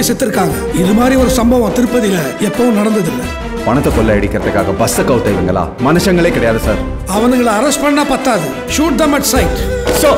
செத்துருக்காங்க இது மாதிரி ஒரு சம்பவம் திருப்பதியில எப்பவும் நடந்ததில்லை பணத்தை கொள்ளை அடிக்கிறதுக்காக பஸ்ஸை கவுத்த இவங்களா மனுஷங்களே கிடையாது சார் அவனுங்களை அரெஸ்ட் பண்ணா பத்தாது shoot them at sight so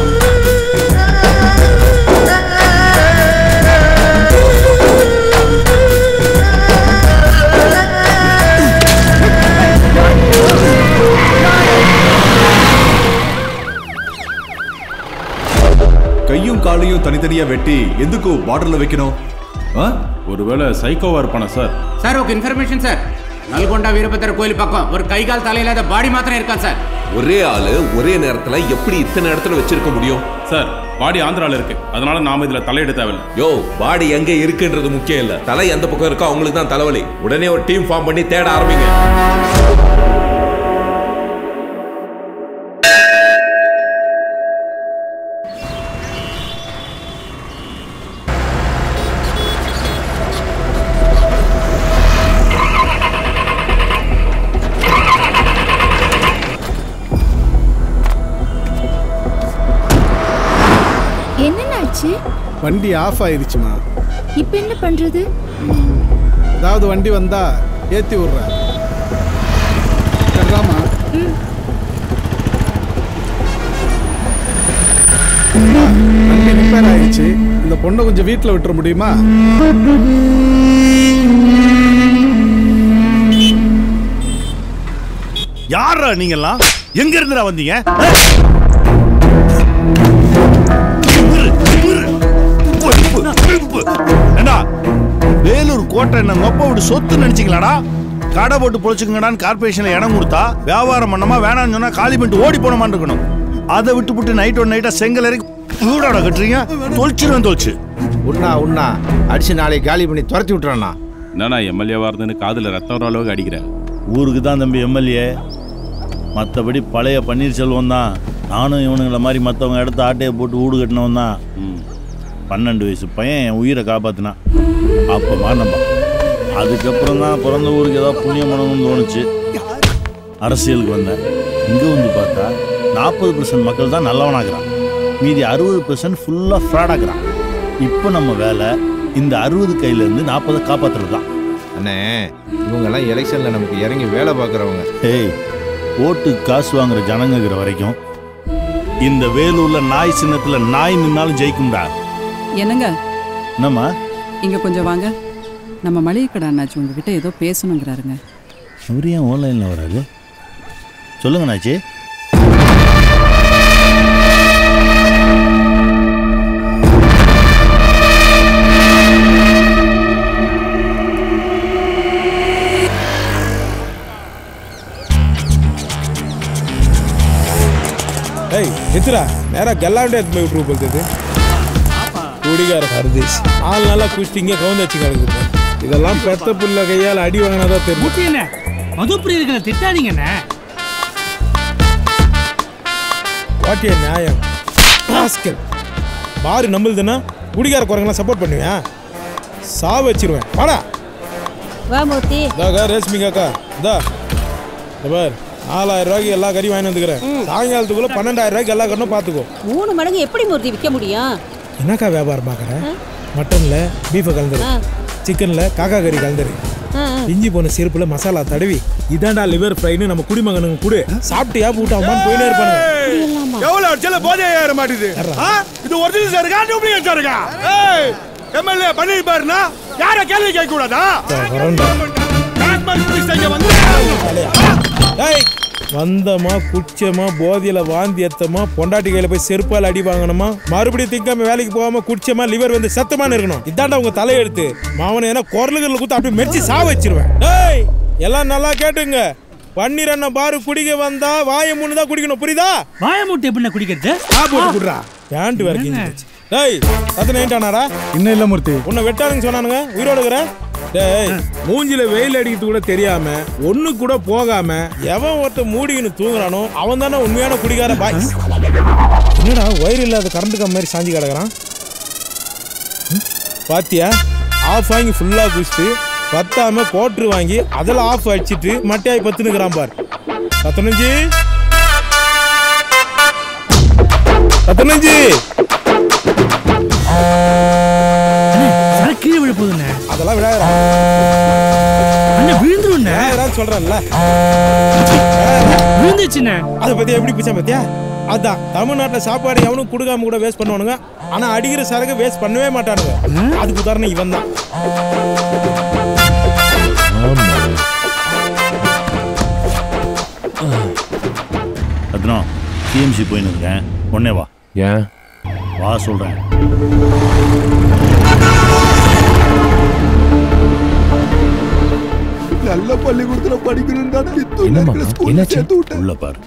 கையும் காலையும் தனித்தனியா வெட்டி எதுக்கு பார்டர்ல வைக்கணும் ஆ? ஒருவேளை சைக்கோவா இருப்பானா சார் சார் ఒక ఇన్ఫర్మేషన్ సార్ నల్గొండ వీరభద్ర కోయిల్ పక్కం ஒரு கை கால் தலையில்லாத பாடி மாத்திரம் இருக்கான் சார் ஒரே ஆளு ஒரே நேரத்துல எப்படி இத்தனை இடத்துல வச்சிருக்க முடியும் சார் பாடி ஆந்திரால இருக்கு அதனால நாம இதுல தலையிட தேவையில்லை யோ பாடி எங்க இருக்குன்றது முக்கியம் இல்ல தலை எந்த பக்கம் இருக்கோ அவங்களுக்கு தான் தலைவலி உடனே ஒரு டீம் ஃபார்ம் பண்ணி தேட ஆரம்பிங்க என்னென்னாச்சு வண்டி ஆஃப் ஆயிடுச்சுமா இப்போ என்ன பண்றது ஏதாவது வண்டி வந்தா ஏத்தி விடுறேன் சரிதாம்மா வண்டி ரிப்பேர் ஆயிடுச்சு இந்த பொண்ணை கொஞ்சம் வீட்டில் விட்டுற முடியுமா யாரா நீங்கெல்லாம் எங்க இருந்துடா வந்தீங்க ஏண்டா வேலூர் கோட்டை என்ன நொப்ப விட்டு சொத்து நினைச்சீங்களாடா கடை போட்டு பொழைச்சுக்கங்கடான்னு கார்பரேஷன்ல இடம் கொடுத்தா வியாபாரம் பண்ணமா வேணாம்னு சொன்னா காலி பண்ணிட்டு ஓடி போனமான்னு இருக்கணும் அதை விட்டு விட்டு நைட் ஒன் நைட்டா செங்கல் இறக்கி வீடோட கட்டுறீங்க தொலைச்சிருவேன் தொலைச்சு உண்ணா உண்ணா அடிச்சு நாளைக்கு காலி பண்ணி துரத்தி விட்டுறானா என்னண்ணா எம்எல்ஏவா இருந்துன்னு காதுல ரத்தம் வர அளவுக்கு அடிக்கிறேன் ஊருக்கு தான் தம்பி எம்எல்ஏ மற்றபடி பழைய பன்னீர்செல்வம் தான் நானும் இவனுங்களை மாதிரி மற்றவங்க இடத்த ஆட்டையை போட்டு வீடு கட்டினவன் தான் பன்னெண்டு வயசு பையன் என் உயிரை காப்பாற்றினான் அப்போ மாறினப்பா அதுக்கப்புறம் தான் பிறந்த ஊருக்கு ஏதாவது புண்ணியம் பண்ணணும்னு தோணுச்சு அரசியலுக்கு வந்தேன் இங்கே வந்து பார்த்தா நாற்பது பர்சன்ட் மக்கள் தான் நல்லவனாகிறான் மீதி அறுபது பர்சன்ட் ஃபுல்லாக ஃப்ராடாகிறான் இப்போ நம்ம வேலை இந்த அறுபது கையிலேருந்து நாற்பதை காப்பாற்றுறது தான் அண்ணே இவங்கெல்லாம் எலெக்ஷன்ல நமக்கு இறங்கி வேலை பார்க்குறவங்க ஏய் ஓட்டு காசு வாங்குற ஜனங்கிற வரைக்கும் இந்த வேலூர்ல நாய் சின்னத்துல நாய் நின்னாலும் ஜெயிக்கும்டா என்னங்க என்னம்மா இங்க கொஞ்சம் வாங்க நம்ம மளிகை கடை அண்ணாச்சி உங்ககிட்ட ஏதோ பேசணுங்கிறாருங்க அவர் ஏன் ஆன்லைன்ல வராது சொல்லுங்க நாச்சி ஏய் எத்துடா நேரா கல்லாண்டே எடுத்து போய் விட்டுரு போகுது குடிகார பரதேஷ் ஆள் நல்லா குஷ்டிங்க கவுந்து வச்சு கிடக்குது இதெல்லாம் பெத்த புள்ள கையால் அடி வாங்கினாதான் தெரியும் என்ன மது பிரியர்களை திட்டாதீங்கண்ணே வாட்டிய நியாயம் ராஸ்கல் பாரு நம்மளுதுன்னா குடிகார குரங்கெல்லாம் சப்போர்ட் பண்ணுவியா சாவ வச்சிருவேன் வாடா வா மூர்த்தி இதாக்கா ரேஷ்மிகாக்கா இதா இந்த பார் நாலாயிரம் ரூபாய்க்கு எல்லா கறியும் வாங்கி வந்துக்கிறேன் சாயங்காலத்துக்குள்ள பன்னெண்டாயிரம் ரூபாய்க்கு எல்லா கண்ணும் பார்த்துக்கோ மூணு மடங்கு எப்படி மூர்த்தி விற்க முடியும் என்னக்கா வியாபாரம் பார்க்குறேன் மட்டனில் பீஃபை கலந்துரு ஆ. சிக்கனில் காக்கா கறி கலந்துரு ஆ, ஆ. இஞ்சி போன செருப்புல மசாலா தடவி இதாண்டா லிவர் ஃப்ரைன்னு நம்ம குடிமகனுங்க கூட சாப்பிட்டியா பூட்டாமான்னு போயினே இருப்பானுங்க எவ்வளவு அடிச்சால போதே ஏற மாட்டேது ஆ? இது ஒரிஜினல் சார் இருக்கா டூப்ளிகேட் சார் இருக்கா ஏய் எம்எல்ஏ பண்ணி பாருனா யார கேள்வி கேட்க கூடாதா வரண்டா. டாக்மன் போலீஸ் ஸ்டேஷன் வந்து ஏய் வந்தமா குச்சமா போதியில வாந்தி எத்தமா பொண்டாட்டி கையில போய் செருப்பால் அடி வாங்கணுமா மறுபடியும் திங்காம வேலைக்கு போகாம குடிச்சமா லிவர் வந்து சத்தமான இருக்கணும் இதாண்டா உங்க தலையெழுத்து மாவனை ஏன்னா குரலுகள் குத்து அப்படியே மெரிச்சு சா வச்சிருவேன் ஏய் எல்லாம் நல்லா கேட்டுங்க பன்னீர் அண்ணன் பாரு குடிக்க வந்தா வாயை மூணு தான் குடிக்கணும் புரியுதா வாய மூட்டை எப்படி குடிக்கிறது ஆ போட்டு குடுறா பேண்ட் வேற கிழிஞ்சு போச்சு டேய் ரத்தன ஏன்டானாடா இன்னும் இல்லை மூர்த்தி உன்னை வெட்டானுங்க சொன்னானுங்க உயிரோட இருக்கிற டேய் மூஞ்சில வெயில் அடிக்கிறது கூட தெரியாம ஒண்ணு கூட போகாம எவன் ஒருத்த மூடிக்கின்னு தூங்குறானோ அவன் தானே உண்மையான குடிகார பாய் என்னடா ஒயர் இல்லாத கரண்ட் கம் மாதிரி சாஞ்சி கிடக்குறான் ம், பாத்தியா ஆஃப் வாங்கி ஃபுல்லா குடிச்சிட்டு பத்தாம கோட்ரு வாங்கி அதில் ஆஃப் அடிச்சிட்டு மட்டையாய் பத்துனுக்குறான் பார் பத்தனஞ்சு பத்தனஞ்சு கீழே விழ போகுதுண்ணே அதெல்லாம் விடாதடா அண்ணன் விழுந்துருண்ணே விடாதடான்னு சொல்றேன்ல விழுந்துச்சுண்ணே அதை பத்தி எப்படி பிச்சை பத்தியா அதான் தமிழ்நாட்டுல சாப்பாடு எவனும் கொடுக்காம கூட வேஸ்ட் பண்ணுவானுங்க ஆனா அடிக்கிற சரக்கு வேஸ்ட் பண்ணவே மாட்டானுங்க அதுக்கு உதாரணம் இவன் தான் ரத்னம் சிஎம்சி போயின்னு இருக்கேன் உடனே வா ஏன் வா சொல்கிறேன் நல்ல பள்ளிக்கூடத்துல படிக்கணும் தான் என்னம்மா? என்னாச்சு? சேர்த்து விட்டேன் உள்ள பாரு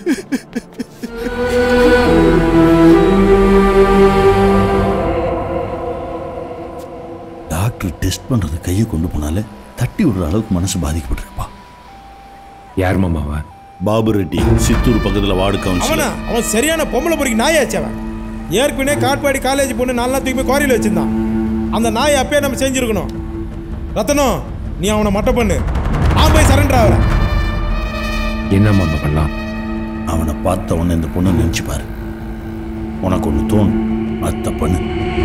டாக்டர் டெஸ்ட் பண்றது கையை கொண்டு போனாலே தட்டி விடுற அளவுக்கு மனசு பாதிக்கப்பட்டிருப்பா யார் மாமாவா பாபு ரெட்டி சித்தூர் பக்கத்துல வார்டு அவனா கவுன்சிலர் அவன் சரியான பொம்பளை பொறிக்கு நாயாச்சு அவன் ஏற்கனவே காட்பாடி காலேஜ் பொண்ணு நாலு நாள் தூக்கி போய் குவாரியில் வச்சிருந்தான் அந்த நாயை அப்பயே நம்ம செஞ்சிருக்கணும் ரத்தனம் நீ அவனை மட்டை பண்ணு நான் போய் சரண்டர் ஆகிறேன் என்ன மாமா பண்ணலாம் அவனை பார்த்த உடனே இந்த பொண்ணை நினைச்சு பாரு உனக்கு ஒன்று தோணும் அத்தை பண்ணு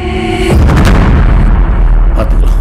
பார்த்துக்கலாம்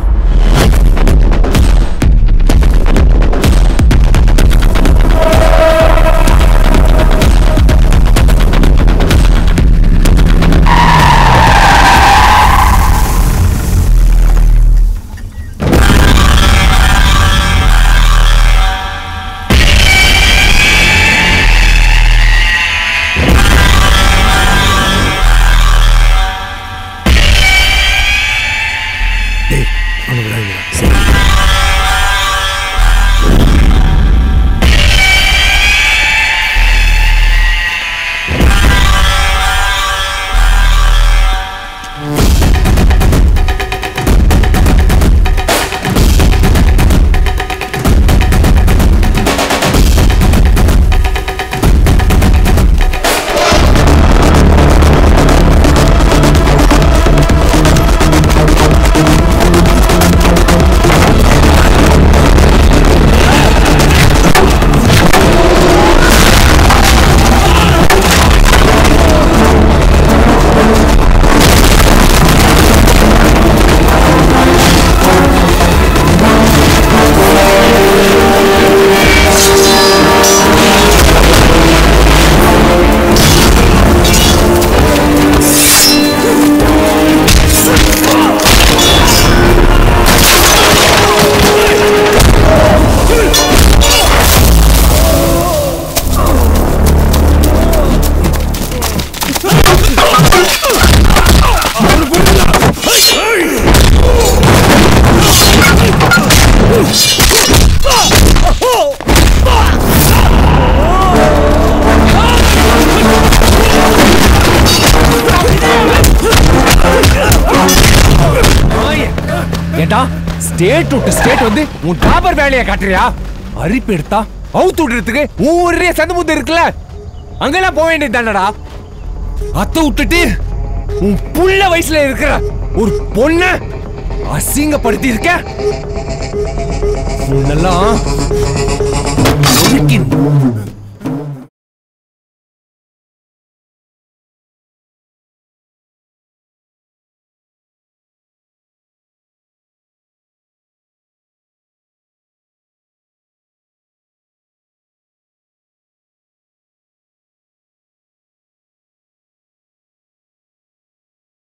ஏண்டா ஸ்டேட் விட்டு ஸ்டேட் வந்து உன் டாபர் வேலையை காட்டுறியா அரிப்பு எடுத்தா அவுத்து விடுறதுக்கு உன் ஊரே சந்து முந்து இருக்குல்ல அங்கெல்லாம் போக வேண்டியது தானடா அத்தை விட்டுட்டு உன் புள்ள வயசுல இருக்கிற ஒரு பொண்ண அசிங்கப்படுத்தி இருக்க உன்னெல்லாம் ஒதுக்கி